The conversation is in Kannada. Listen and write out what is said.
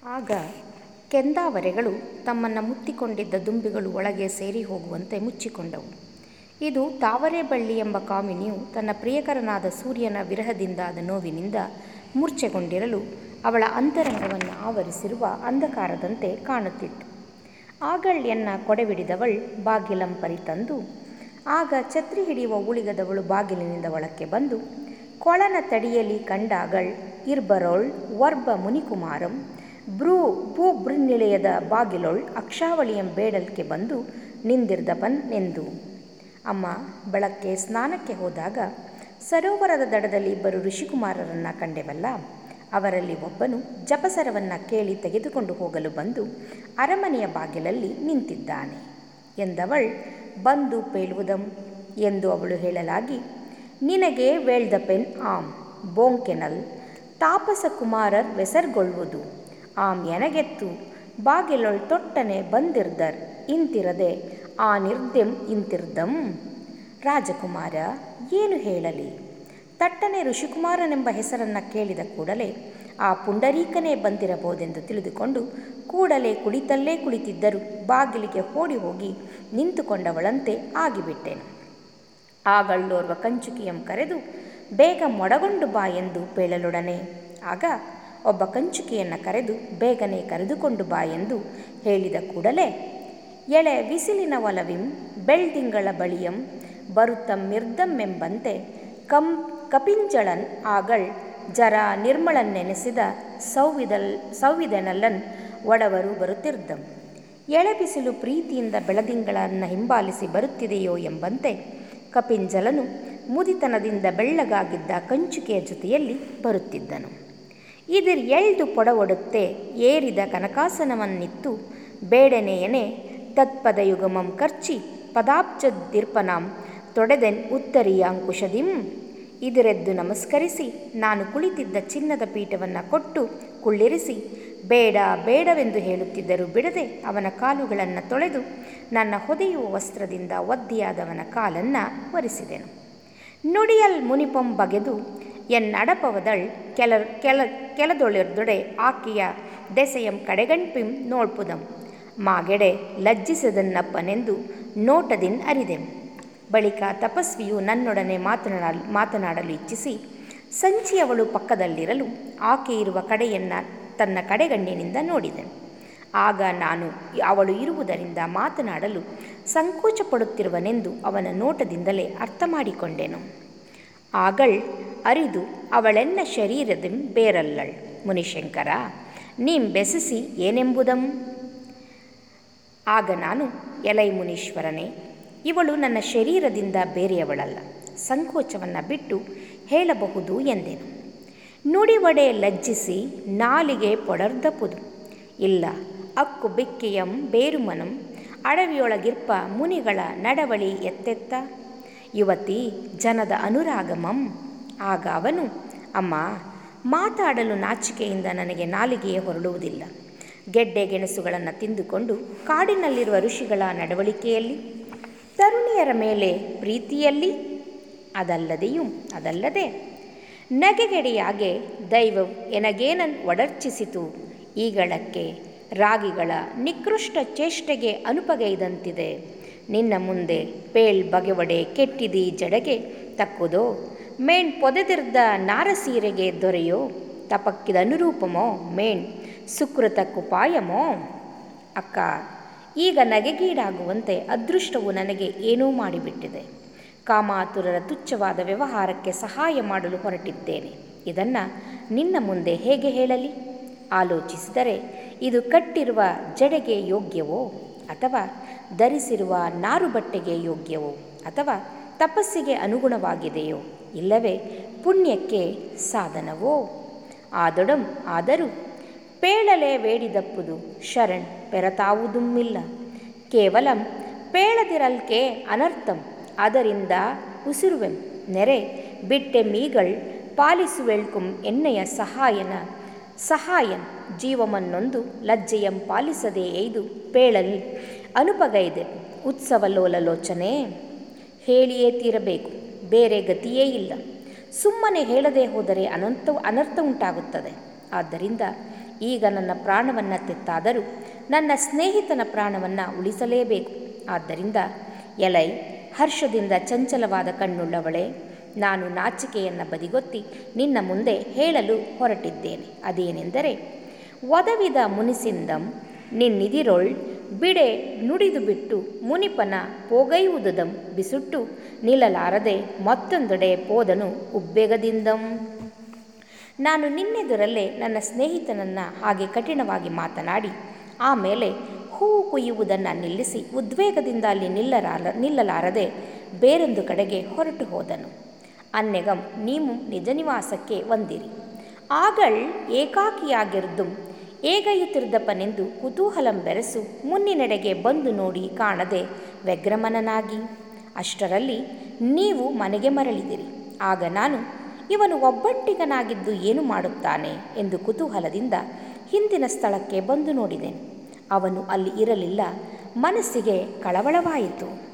ಆಗ ಕೆಂದಾವರೆಗಳು ತಮ್ಮನ್ನು ಮುತ್ತಿಕೊಂಡಿದ್ದ ದುಂಬಿಗಳು ಒಳಗೆ ಸೇರಿ ಹೋಗುವಂತೆ ಮುಚ್ಚಿಕೊಂಡವು ಇದು ತಾವರೆ ಬಳ್ಳಿ ಎಂಬ ಕಾಮಿನಿಯು ತನ್ನ ಪ್ರಿಯಕರನಾದ ಸೂರ್ಯನ ವಿರಹದಿಂದಾದ ನೋವಿನಿಂದ ಮೂರ್ಛೆಗೊಂಡಿರಲು ಅವಳ ಅಂತರಂಗವನ್ನು ಆವರಿಸಿರುವ ಅಂಧಕಾರದಂತೆ ಕಾಣುತ್ತಿತ್ತು ಆಗಳ್ ಕೊಡೆಬಿಡಿದವಳ್ ಬಾಗಿಲಂಪರಿ ತಂದು ಆಗ ಛತ್ರಿ ಹಿಡಿಯುವ ಉಳಿಗದವಳು ಬಾಗಿಲಿನಿಂದ ಒಳಕ್ಕೆ ಬಂದು ಕೊಳನ ತಡಿಯಲಿ ಕಂಡಾಗಳ್ ಇರ್ಬರೊಳ್ ವರ್ಬ ಮುನಿಕುಮಾರಂ ಬ್ರೂ ಭೂ ಬೃನ್ನಿಳೆಯದ ಬಾಗಿಲೊಳ್ ಅಕ್ಷಾವಳಿಯಂ ಬೇಡಲ್ಕೆ ಬಂದು ನಿಂದಿರ್ದಪನ್ ಎಂದು ಅಮ್ಮ ಬೆಳಗ್ಗೆ ಸ್ನಾನಕ್ಕೆ ಹೋದಾಗ ಸರೋವರದ ದಡದಲ್ಲಿ ಇಬ್ಬರು ಋಷಿಕುಮಾರರನ್ನು ಕಂಡೆವಲ್ಲ ಅವರಲ್ಲಿ ಒಬ್ಬನು ಜಪಸರವನ್ನು ಕೇಳಿ ತೆಗೆದುಕೊಂಡು ಹೋಗಲು ಬಂದು ಅರಮನೆಯ ಬಾಗಿಲಲ್ಲಿ ನಿಂತಿದ್ದಾನೆ ಎಂದವಳ್ ಬಂದು ಪೇಳುವುದಂ ಎಂದು ಅವಳು ಹೇಳಲಾಗಿ ನಿನಗೆ ವೇಳ್ದ ಪೆನ್ ಆಮ್ ಬೋಂಕೆನಲ್ ತಾಪಸ ಕುಮಾರರ್ ವೆಸರ್ಗೊಳ್ಳುವುದು ಆಮ್ ಎನಗೆತ್ತು ಬಾಗಿಲೊಳ್ ತೊಟ್ಟನೆ ಬಂದಿರ್ದರ್ ಇಂತಿರದೆ ಆ ನಿರ್ದೆಂ ಇಂತಿರ್ದಂ ರಾಜಕುಮಾರ ಏನು ಹೇಳಲಿ ತಟ್ಟನೆ ಋಷಿಕುಮಾರನೆಂಬ ಹೆಸರನ್ನು ಕೇಳಿದ ಕೂಡಲೇ ಆ ಪುಂಡರೀಕನೇ ಬಂದಿರಬಹುದೆಂದು ತಿಳಿದುಕೊಂಡು ಕೂಡಲೇ ಕುಳಿತಲ್ಲೇ ಕುಳಿತಿದ್ದರು ಬಾಗಿಲಿಗೆ ಓಡಿ ಹೋಗಿ ನಿಂತುಕೊಂಡವಳಂತೆ ಆಗಿಬಿಟ್ಟೆನು ಆಗಳೋರ್ವ ಕಂಚುಕಿಯಂ ಕರೆದು ಬೇಗ ಮೊಡಗೊಂಡು ಬಾ ಎಂದು ಪೇಳಲೊಡನೆ ಆಗ ಒಬ್ಬ ಕಂಚುಕಿಯನ್ನು ಕರೆದು ಬೇಗನೆ ಕರೆದುಕೊಂಡು ಬಾ ಎಂದು ಹೇಳಿದ ಕೂಡಲೇ ಎಳೆ ವಿಸಿಲಿನ ಒಲವಿಂ ಬೆಳ್ದಿಂಗಳ ಬಳಿಯಂ ಬರುತ್ತಂ ಮಿರ್ದಮ್ಮೆಂಬಂತೆ ಕಂ ಕಪಿಂಜಳನ್ ಆಗಳ್ ಜರ ನಿರ್ಮಳನ್ನೆನೆಸಿದ ಸೌವಿದಲ್ ಸೌವಿದೆನಲ್ಲನ್ ಒಡವರು ಬರುತ್ತಿರ್ದಂ ಎಳೆ ಬಿಸಿಲು ಪ್ರೀತಿಯಿಂದ ಬೆಳದಿಂಗಳನ್ನು ಹಿಂಬಾಲಿಸಿ ಬರುತ್ತಿದೆಯೋ ಎಂಬಂತೆ ಕಪಿಂಜಲನು ಮುದಿತನದಿಂದ ಬೆಳ್ಳಗಾಗಿದ್ದ ಕಂಚುಕೆಯ ಜೊತೆಯಲ್ಲಿ ಬರುತ್ತಿದ್ದನು ಇದಿರ್ ಎಳ್ದು ಪೊಡವೊಡುತ್ತೆ ಏರಿದ ಕನಕಾಸನವನ್ನಿತ್ತು ಬೇಡನೆಯನೆ ತತ್ಪದಯುಗಮಂ ಕರ್ಚಿ ಪದಾಬ್ಜದಿರ್ಪನಾಂ ತೊಡೆದೆನ್ ಉತ್ತರಿಯ ಅಂಕುಶದಿಂ ಇದಿರೆದ್ದು ನಮಸ್ಕರಿಸಿ ನಾನು ಕುಳಿತಿದ್ದ ಚಿನ್ನದ ಪೀಠವನ್ನು ಕೊಟ್ಟು ಕುಳ್ಳಿರಿಸಿ ಬೇಡ ಬೇಡವೆಂದು ಹೇಳುತ್ತಿದ್ದರೂ ಬಿಡದೆ ಅವನ ಕಾಲುಗಳನ್ನು ತೊಳೆದು ನನ್ನ ಹೊದೆಯುವ ವಸ್ತ್ರದಿಂದ ಒದ್ದಿಯಾದವನ ಕಾಲನ್ನು ಒರೆಸಿದೆನು ನುಡಿಯಲ್ ಮುನಿಪಂ ಬಗೆದು ಎನ್ನಡಪವದಳ್ ಕೆಲ ಕೆಲ ಕೆಲದೊಳಿರ್ದೊಡೆ ಆಕೆಯ ದೆಸೆಯಂ ಕಡೆಗಣ್ಪಿಂ ನೋಡ್ಪುದಂ ಮಾಗೆಡೆ ಲಜ್ಜಿಸದನ್ನಪ್ಪನೆಂದು ನೋಟದಿನ್ ಅರಿದೆಂ ಬಳಿಕ ತಪಸ್ವಿಯು ನನ್ನೊಡನೆ ಮಾತನಾಡಲು ಮಾತನಾಡಲು ಇಚ್ಛಿಸಿ ಸಂಚಿಯವಳು ಪಕ್ಕದಲ್ಲಿರಲು ಆಕೆ ಇರುವ ಕಡೆಯನ್ನು ತನ್ನ ಕಡೆಗಣ್ಣಿನಿಂದ ನೋಡಿದೆನು ಆಗ ನಾನು ಅವಳು ಇರುವುದರಿಂದ ಮಾತನಾಡಲು ಸಂಕೋಚ ಪಡುತ್ತಿರುವನೆಂದು ಅವನ ನೋಟದಿಂದಲೇ ಅರ್ಥ ಮಾಡಿಕೊಂಡೆನು ಆಗಳ್ ಅರಿದು ಅವಳೆನ್ನ ಶರೀರದಂ ಬೇರಲ್ಲಳ್ ಮುನಿಶಂಕರ ನೀಂ ಬೆಸಸಿ ಏನೆಂಬುದಂ ಆಗ ನಾನು ಎಲೈ ಮುನೀಶ್ವರನೇ ಇವಳು ನನ್ನ ಶರೀರದಿಂದ ಬೇರೆಯವಳಲ್ಲ ಸಂಕೋಚವನ್ನು ಬಿಟ್ಟು ಹೇಳಬಹುದು ಎಂದೆನು ನುಡಿವಡೆ ಲಜ್ಜಿಸಿ ನಾಲಿಗೆ ಪೊಡರ್ದಪುದು ಇಲ್ಲ ಅಕ್ಕು ಬಿಕ್ಕಿಯಂ ಬೇರುಮನಂ ಅಡವಿಯೊಳಗಿರ್ಪ ಮುನಿಗಳ ನಡವಳಿ ಎತ್ತೆತ್ತ ಯುವತಿ ಜನದ ಅನುರಾಗಮಂ ಆಗ ಅವನು ಅಮ್ಮ ಮಾತಾಡಲು ನಾಚಿಕೆಯಿಂದ ನನಗೆ ನಾಲಿಗೆಯೇ ಹೊರಡುವುದಿಲ್ಲ ಗೆಡ್ಡೆ ಗೆಣಸುಗಳನ್ನು ತಿಂದುಕೊಂಡು ಕಾಡಿನಲ್ಲಿರುವ ಋಷಿಗಳ ನಡವಳಿಕೆಯಲ್ಲಿ ತರುಣಿಯರ ಮೇಲೆ ಪ್ರೀತಿಯಲ್ಲಿ ಅದಲ್ಲದೆಯೂ ಅದಲ್ಲದೆ ನಗೆಗೆಡೆಯಾಗೆ ದೈವವು ಎನಗೇನನ್ ಒಡರ್ಚಿಸಿತು ಈಗಳಕ್ಕೆ ರಾಗಿಗಳ ನಿಕೃಷ್ಟ ಚೇಷ್ಟೆಗೆ ಅನುಪಗೈದಂತಿದೆ ನಿನ್ನ ಮುಂದೆ ಪೇಳ್ ಬಗೆವಡೆ ಕೆಟ್ಟಿದಿ ಜಡೆಗೆ ತಕ್ಕುದೋ ಮೇಣ್ ಪೊದೆದಿರ್ದ ನಾರಸೀರೆಗೆ ದೊರೆಯೋ ತಪಕ್ಕಿದ ಅನುರೂಪಮೋ ಮೇಣ್ ಸುಕೃತ ಕುಪಾಯಮೋ ಅಕ್ಕ ಈಗ ನಗೆಗೀಡಾಗುವಂತೆ ಅದೃಷ್ಟವು ನನಗೆ ಏನೂ ಮಾಡಿಬಿಟ್ಟಿದೆ ಕಾಮಾತುರರ ತುಚ್ಛವಾದ ವ್ಯವಹಾರಕ್ಕೆ ಸಹಾಯ ಮಾಡಲು ಹೊರಟಿದ್ದೇನೆ ಇದನ್ನು ನಿನ್ನ ಮುಂದೆ ಹೇಗೆ ಹೇಳಲಿ ಆಲೋಚಿಸಿದರೆ ಇದು ಕಟ್ಟಿರುವ ಜಡೆಗೆ ಯೋಗ್ಯವೋ ಅಥವಾ ಧರಿಸಿರುವ ನಾರು ಬಟ್ಟೆಗೆ ಯೋಗ್ಯವೋ ಅಥವಾ ತಪಸ್ಸಿಗೆ ಅನುಗುಣವಾಗಿದೆಯೋ ಇಲ್ಲವೇ ಪುಣ್ಯಕ್ಕೆ ಸಾಧನವೋ ಆದೊಡಂ ಆದರೂ ಪೇಳಲೆ ವೇಡಿದಪ್ಪುದು ಶರಣ್ ಪೆರತಾವುದುಮ್ಮಿಲ್ಲ ಕೇವಲಂ ಪೇಳದಿರಲ್ಕೆ ಅನರ್ಥಂ ಅದರಿಂದ ಉಸಿರುವೆಂ ನೆರೆ ಬಿಟ್ಟೆ ಮೀಗಳ್ ಪಾಲಿಸುವೆಳ್ಕುಂ ಎಣ್ಣೆಯ ಸಹಾಯನ ಸಹಾಯನ್ ಜೀವಮನ್ನೊಂದು ಲಜ್ಜೆಯಂ ಪಾಲಿಸದೆ ಎಯ್ದು ಪೇಳಲ್ ಅನುಪಗೈದೆ ಉತ್ಸವ ಲೋಲಲೋಚನೆ ಹೇಳಿಯೇ ತೀರಬೇಕು ಬೇರೆ ಗತಿಯೇ ಇಲ್ಲ ಸುಮ್ಮನೆ ಹೇಳದೆ ಹೋದರೆ ಅನಂತ ಅನರ್ಥ ಉಂಟಾಗುತ್ತದೆ ಆದ್ದರಿಂದ ಈಗ ನನ್ನ ಪ್ರಾಣವನ್ನು ತೆತ್ತಾದರೂ ನನ್ನ ಸ್ನೇಹಿತನ ಪ್ರಾಣವನ್ನು ಉಳಿಸಲೇಬೇಕು ಆದ್ದರಿಂದ ಎಲೈ ಹರ್ಷದಿಂದ ಚಂಚಲವಾದ ಕಣ್ಣುಳ್ಳವಳೆ ನಾನು ನಾಚಿಕೆಯನ್ನು ಬದಿಗೊತ್ತಿ ನಿನ್ನ ಮುಂದೆ ಹೇಳಲು ಹೊರಟಿದ್ದೇನೆ ಅದೇನೆಂದರೆ ಒದವಿದ ಮುನಿಸಿಂದಂ ನಿನ್ನಿದಿರೊಳ್ ಬಿಡೆ ನುಡಿದು ಬಿಟ್ಟು ಮುನಿಪನ ಪೋಗೈಯುವುದಂ ಬಿಸುಟ್ಟು ನಿಲ್ಲಲಾರದೆ ಮತ್ತೊಂದೆಡೆ ಪೋದನು ಉಬ್ಬೇಗದಿಂದಂ ನಾನು ನಿನ್ನೆದುರಲ್ಲೇ ನನ್ನ ಸ್ನೇಹಿತನನ್ನು ಹಾಗೆ ಕಠಿಣವಾಗಿ ಮಾತನಾಡಿ ಆಮೇಲೆ ಹೂವು ಕುಯ್ಯುವುದನ್ನು ನಿಲ್ಲಿಸಿ ಉದ್ವೇಗದಿಂದ ಅಲ್ಲಿ ನಿಲ್ಲಲಾರ ನಿಲ್ಲಲಾರದೆ ಬೇರೊಂದು ಕಡೆಗೆ ಹೊರಟು ಹೋದನು ಅನ್ನೆಗಂ ನೀವು ನಿಜ ನಿವಾಸಕ್ಕೆ ಬಂದಿರಿ ಆಗಳ್ ಏಕಾಕಿಯಾಗಿರ್ದುಂ ಏಗೈಯುತ್ತಿರ್ದಪ್ಪನೆಂದು ಕುತೂಹಲಂ ಬೆರೆಸು ಮುನ್ನಿನೆಡೆಗೆ ಬಂದು ನೋಡಿ ಕಾಣದೆ ವ್ಯಗ್ರಮನನಾಗಿ ಅಷ್ಟರಲ್ಲಿ ನೀವು ಮನೆಗೆ ಮರಳಿದಿರಿ ಆಗ ನಾನು ಇವನು ಒಬ್ಬಂಟಿಗನಾಗಿದ್ದು ಏನು ಮಾಡುತ್ತಾನೆ ಎಂದು ಕುತೂಹಲದಿಂದ ಹಿಂದಿನ ಸ್ಥಳಕ್ಕೆ ಬಂದು ನೋಡಿದೆನು ಅವನು ಅಲ್ಲಿ ಇರಲಿಲ್ಲ ಮನಸ್ಸಿಗೆ ಕಳವಳವಾಯಿತು